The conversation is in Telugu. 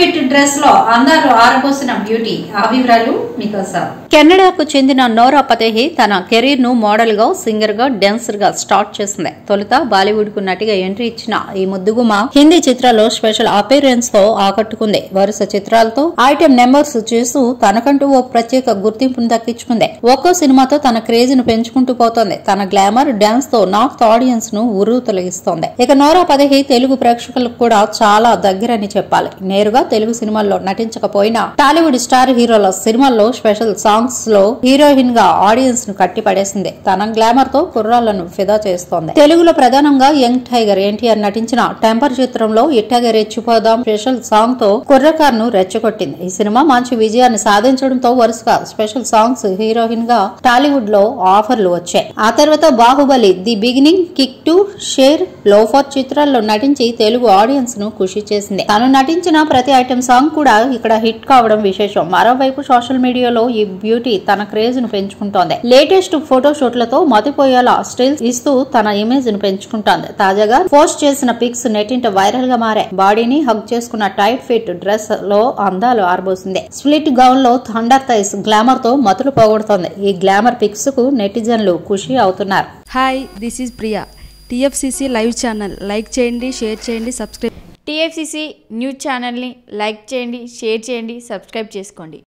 ఫిట్ డ్రెస్ లో అందాలు ఆరబోసిన బ్యూటీ ఆ వివరాలు మీకోసం కెనడాకు చెందిన నోరా పతేహి తన కెరీర్ ను మోడల్ గా సింగర్ గా డాన్సర్ గా స్టార్ట్ చేసింది తొలుత బాలీవుడ్ కు నటిగా ఎంట్రీ ఇచ్చిన ఈ ముద్దుగుమ హిందీ చిత్రాల్లో స్పెషల్ అపీరెన్స్ తో ఆకట్టుకుంది వరుస చిత్రాలతో ఐటెం నెంబర్స్ చేస్తూ తనకంటూ ఓ ప్రత్యేక గుర్తింపును దక్కించుకుంది ఒక్కో సినిమాతో తన క్రేజ్ ను పెంచుకుంటూ పోతోంది తన గ్లామర్ డాన్స్ తో నార్త్ ఆడియన్స్ ను ఉరువు తొలగిస్తోంది ఇక నోరా పదహి తెలుగు ప్రేక్షకులకు కూడా చాలా దగ్గరని చెప్పాలి నేరుగా తెలుగు సినిమాల్లో నటించకపోయినా టాలీవుడ్ స్టార్ హీరోల సినిమాల్లో స్పెషల్ సాంగ్స్ లో హీరోయిన్ గా ఆడియన్స్ ను కట్టి పడేసింది తన గ్లామర్ తో కుర్రాళ్లను ఫిదా చేస్తోంది తెలుగులో ప్రధానంగా యంగ్ టైగర్ ఎన్టీఆర్ నటించిన టెంపర్ చిత్రంలో ఇట్టాగే రెచ్చిపోదాం స్పెషల్ సాంగ్ తో కుర్రకార్ ను రెచ్చగొట్టింది ఈ సినిమా మంచి విజయాన్ని సాధించడంతో వరుసగా స్పెషల్ సాంగ్స్ హీరోయిన్ గా టాలీవుడ్ లో ఆఫర్లు వచ్చాయి ఆ తర్వాత Baahubali the beginning Kick two Sher Loafer చిత్రాల్లో నటించి తెలుగు ఆడియన్స్ ను ఖుషి చేసింది తను నటించిన ప్రతి ఐటెం సాంగ్ కూడా ఇక్కడ హిట్ కావడం విశేషం మరోవైపు సోషల్ మీడియాలో ఈ బ్యూటీ తన క్రేజ్ ను పెంచుకుంటోంది లేటెస్ట్ ఫోటో షూట్లతో మతిపోయేలా స్టిల్స్ ఇస్తూ తన ఇమేజ్ ను పెంచుకుంటోంది తాజాగా పోస్ట్ చేసిన పిక్స్ నెట్టింట వైరల్ గా మారాయి బాడీని హగ్ చేసుకున్న టైట్ ఫిట్ డ్రెస్ లో అందాలు ఆరబోసింది స్ప్లిట్ గౌన్ లో థండర్ థైస్ గ్లామర్ తో మతులు పోగొడుతోంది ఈ గ్లామర్ పిక్స్ కు నెటిజన్లు ఖుషి అవుతున్నారు hi this is Priya TFCC live channel like చేయండి షేర్ చేయండి సబ్స్క్రైబ్ టీఎఫ్సిసి న్యూస్ ఛానల్ని లైక్ చేయండి షేర్ చేయండి సబ్స్క్రైబ్ చేసుకోండి